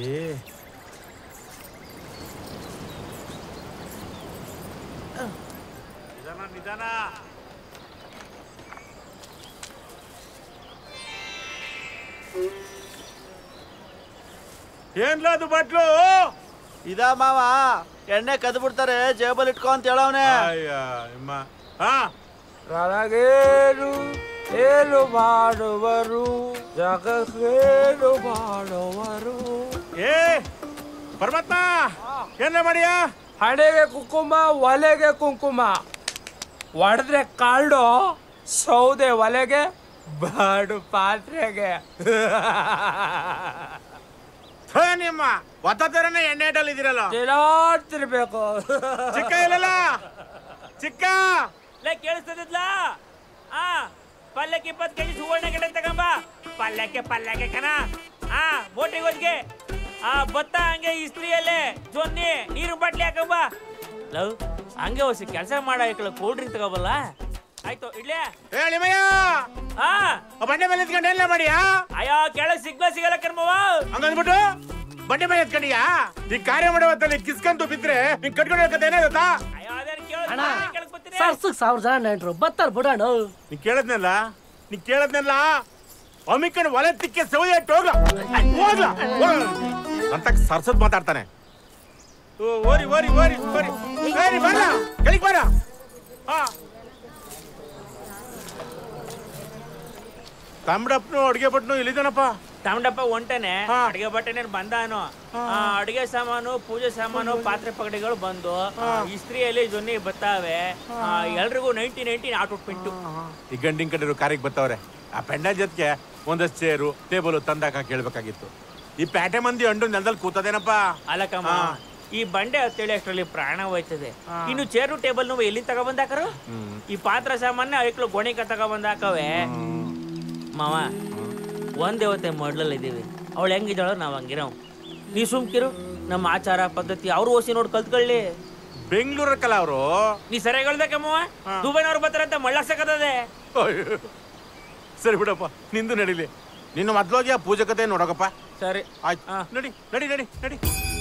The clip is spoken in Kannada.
ಏ ನಿಧಾನ ನಿಧಾನ ಏನ್ಲ ಅದು ಬಟ್ಲು ಇದ ಮಾವ ಎಣ್ಣೆ ಕದ್ ಬಿಡ್ತಾರೆ ಜೇಬಲ್ ಇಟ್ಕೊ ಅಂತ ಹೇಳವ್ನೆ ಅಯ್ಯ ಅಮ್ಮ ಹಾ ನನಗೇನು ಏನು ಮಾಡುವರು ಜಗಕ್ಕೇನು ಮಾಡುವರು ಏ ಪರಮಾತ್ಮ ಏನ್ಲ ಮಾಡಿಯಾ ಹಣೆಗೆ ಕುಂಕುಮ ಒಲೆಗೆ ಕುಂಕುಮ ಒಡೆದ್ರೆ ಕಾಲ್ಡು ಸೌದೆ ಒಲೆಗೆ ಬಾಡು ಪಾತ್ರೆಗೆ ಥೇ ನಿಮ್ಮ ಒತ್ತ ತರನೇ ಎಣ್ಣೆ ಇಡಲಿದ್ದೀರಲ್ಲ ತಿರಾಡ್ತಿರ್ಬೇಕು ಚಿಕ್ಕ ಇಲ್ಲಲ್ಲ ಚಿಕ್ಕ ಲೇ ಕೇಳಿಸ್ತದಿದ್ಲ ಆ ಪಲ್ಯಕ್ಕೆ ಇಪ್ಪತ್ತು ಕೆಜಿ ಸುವರ್ಣ ಗೆಡ್ಡೆ ತಗೊಂಬ ಪಲ್ಯಕ್ಕೆ ಪಲ್ಯಕ್ಕೆ ಕಣ ಆ ಬೋಟಿಗೆ ಹೋದ್ಗೆ ಆ ಭತ್ತ ಹಂಗೆ ಇಸ್ತ್ರಿಯಲ್ಲೇ ಜೊನ್ನಿ ನೀರು ಬಾಟ್ಲಿ ಹಾಕಂಬ ಲವ್ ಹಂಗೆ ಹೊಸಿ ಕೆಲಸ ಮಾಡ ಕೂಲ್ ಡ್ರಿಂಕ್ ತಗೋಬಲ್ಲ ಆಯ್ತು ಇಡ್ಲೇ ಏ ಅಳಿಮಯ್ಯ ಆ ಆ ಬಂಡೆ ಮೇಲೆ ಎತ್ಕೊಂಡು ಏನ್ಲ ಮಾಡಿಯಾ ಅಯ್ಯೋ ಕೆಳಗ್ ಸಿಗ್ಲ ಸಿಗಲ್ಲ ಕರ್ಮವ ಹಂಗಂದ್ಬಿಟ್ಟು ಬಂಡೆ ಮೇಲೆ ಎತ್ಕೊಂಡಿಯಾ ಈ ಕಾರ್ಯ ಮಾಡೋ ಹೊತ್ತಲ್ಲಿ ಕಿಸ್ಕಂತು ಬಿದ್ರೆ ನಿಂಗೆ ಕಟ್ಕೊಂಡು ಹೋಗತ್ತೆ ಏನೇ ಗೊತ್ತಾ ಅಯ್ಯೋ ಅದೇನು ಕೇಳ ಅಣ್ಣ. ಕೆಳಗ್ ಬರ್ತೀನಿ ಸರ್ಸಕ್ ಸಾವಿರ ಜನ ನೆಂಟ್ರು ಬತ್ತಾರ ಬಿಡೋಣ ನೀ ಕೇಳದ್ನಲ್ಲ ನೀ ಕೇಳದ್ನಲ್ಲ ಅಮಿಕನ್ ಒಲೆ ತಿಕ್ಕೆ ಸೌದೆ ಇಟ್ಟು ಹೋಗ್ಲ ಹೋಗ್ಲ ಅಂತ ಸರ್ಸದ್ ಮಾತಾಡ್ತಾನೆ ಓ, ಓರಿ ಓರಿ ಓರಿ ಓರಿ ಓರಿ ಬರ ಕೆಳಗೆ ಬರ ಹಾ ತಮ್ಮಡಪ್ಪನು ಅಡ್ಗೆ ಭಟ್ನು ಇಲ್ಲಿದ್ದಾನಪ್ಪ ತಮಡಪ್ಪ ಒಂಟನೆ ಹಾ. ಅಡಿಗೆ ಬಟ್ಟೆನೇ ಬಂದಾನು ಆ, ಅಡಿಗೆ ಸಾಮಾನು ಪೂಜೆ ಸಾಮಾನು ಪಾತ್ರೆ ಪಗಡೆಗಳು ಬಂದು ಇಸ್ತ್ರಿಯಲ್ಲಿ ಜೊನ್ನಿ ಬತ್ತಾವೆ ಆ, ಎಲ್ರಿಗೂ ನೈಂಟಿ ನೈಂಟಿ ನಾಟ್ ಪಿಂಟು ಈ ಗಂಡಿನ ಕಡೆರು ಕಾರಿಗೆ ಬರ್ತಾವ್ರೆ ಆ ಪೆಂಡ ಜೊತೆಗೆ ಒಂದಷ್ಟು ಚೇರು ಟೇಬಲ್ ತಂದಾಕ ಕೇಳ್ಬೇಕಾಗಿತ್ತು ಈ ಪ್ಯಾಟೆ ಮಂದಿ ಅಂಡು ನೆಲದಲ್ಲಿ ಕೂತದೇನಪ್ಪ ಅಲ್ಲಕಮ್ಮ ಹಾ. ಈ ಬಂಡೆ ಹತ್ತೇಳಿ ಅಷ್ಟರಲ್ಲಿ ಪ್ರಾಣ ಹೋಯ್ತದೆ ಇನ್ನು ಚೇರು ಟೇಬಲ್ ನೀವು ಎಲ್ಲಿ ತಗೊಬಂದಾಕರು ಈ ಪಾತ್ರ ಸಾಮಾನ್ಯ ಐಕ್ಳು ಗೋಣಿಕ ತಗೊಬಂದಾಕವೆ ಮಾವ ಒಂದೇ ಹೊತ್ತೆ ಮೊಡ್ಲಲ್ಲಿ ಇದೀವಿ ಅವಳು ಹೆಂಗಿದ್ದಾಳೋ ನಾವು ಹಂಗಿರೋ ನೀ ಸುಮ್ಕಿರು ನಮ್ಮ ಆಚಾರ ಪದ್ಧತಿ ಅವ್ರು ಓಸಿ ನೋಡಿ ಕಲ್ತ್ಕೊಳ್ಳಿ ಬೆಂಗಳೂರ ಕಲ ಅವರು ನೀ ಸರಿಯಾಗಿ ಹೇಳ್ದಕ್ಕಮ್ಮವ ದುಬೈನವ್ರು ಬರ್ತಾರಂತ ಮಳ್ಳಾಸಕತ್ತದೆ ಸರಿ ಬಿಡಪ್ಪ ನಿಂದು ನಡಿಲಿ ನಿನ್ನ ಮೊದ್ಲೋಗಿ ಆ ಪೂಜಕತೆ ನೋಡಕಪ್ಪ ಸರಿ ಆಯ್ತು ಹಾ. ನಡಿ ನಡಿ ನಡಿ ನಡಿ